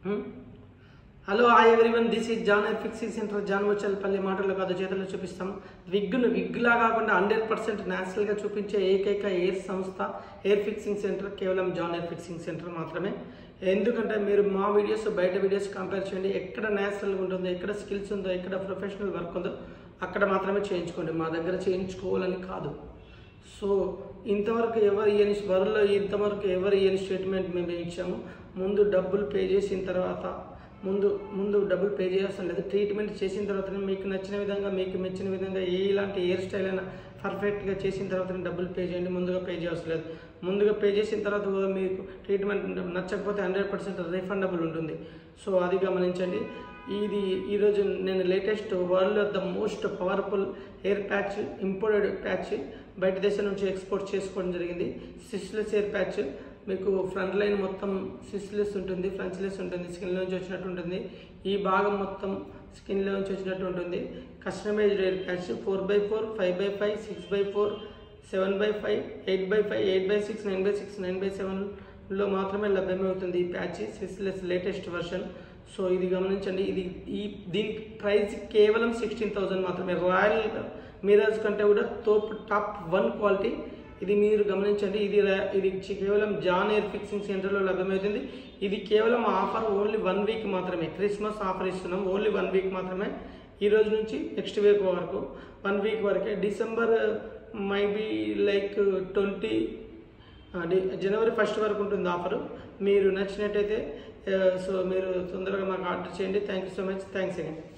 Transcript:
hello hi everyone this is John hair fixing centre John Vachalpalli మాటల్లో కాదు చేతుల్లో చూపిస్తాం విగ్గును విగ్లా కాకుండా హండ్రెడ్ పర్సెంట్ న్యాచురల్గా చూపించే ఏకైక ఎయిర్ సంస్థ ఎయిర్ ఫిక్సింగ్ సెంటర్ కేవలం జాన్ ఎయిర్ ఫిక్సింగ్ సెంటర్ మాత్రమే ఎందుకంటే మీరు మా వీడియోస్ బయట వీడియోస్ కంపేర్ చేయండి ఎక్కడ న్యాచురల్గా ఉంటుందో ఎక్కడ స్కిల్స్ ఉందో ఎక్కడ ప్రొఫెషనల్ వర్క్ ఉందో అక్కడ మాత్రమే చేయించుకోండి మా దగ్గర చేయించుకోవాలని కాదు సో ఇంతవరకు ఎవరు ఇయని వరలో ఇంతవరకు ఎవరు ఇయని స్టేట్మెంట్ మేము ఇచ్చాము ముందు డబ్బులు పే చేసిన తర్వాత ముందు ముందు డబ్బులు పే చేయాల్సిన లేదు ట్రీట్మెంట్ చేసిన తర్వాత మీకు నచ్చిన విధంగా మీకు మెచ్చిన విధంగా ఏ ఇలాంటి హెయిర్ స్టైల్ అయినా పర్ఫెక్ట్గా చేసిన తర్వాత డబ్బులు పే చేయండి ముందుగా పే చేయాల్సిన లేదు ముందుగా పే చేసిన తర్వాత కూడా మీకు ట్రీట్మెంట్ నచ్చకపోతే హండ్రెడ్ పర్సెంట్ రీఫండబుల్ ఉంటుంది సో అది గమనించండి ఇది ఈరోజు నేను latest world the most powerful hair patch imported patch బయట దేశం నుంచి ఎక్స్పోర్ట్ చేసుకోవడం జరిగింది సిస్లెస్ హెయిర్ ప్యాచ్ మీకు ఫ్రంట్ లైన్ మొత్తం సిస్లెస్ ఉంటుంది ఫ్రంచ్లెస్ ఉంటుంది స్కిన్ నుంచి వచ్చినట్టు ఉంటుంది ఈ భాగం మొత్తం స్కిన్లో నుంచి వచ్చినట్టు ఉంటుంది customized hair patch four by four five by five six by four seven by five eight by five eight by six nine by six nine by సెవెన్లో మాత్రమే లభ్యమవుతుంది ఈ patch seamless latest version so ఇది గమనించండి ఇది ఈ దీని price కేవలం సిక్స్టీన్ థౌజండ్ మాత్రమే రాయల్ మిరాజ్ కంటే కూడా తోప్ టాప్ వన్ క్వాలిటీ ఇది మీరు గమనించండి ఇది రా- ఇది చి- కేవలం జాన్ ఎయిర్ ఫిక్సింగ్ సెంటర్లో లభ్యమవుతుంది ఇది కేవలం ఆఫర్ ఓన్లీ వన్ వీక్ మాత్రమే క్రిస్మస్ ఆఫర్ ఇస్తున్నాం ఓన్లీ వన్ వీక్ మాత్రమే ఈ రోజు నుంచి నెక్స్ట్ వీక్ వరకు వన్ వీక్ వరకే December maybe like twenty January first వరకు ఉంటుంది ఆఫర్ మీరు నచ్చినట్టయితే సో మీరు తొందరగా మాకు ఆర్డర్ చేయండి thank you so much thanks again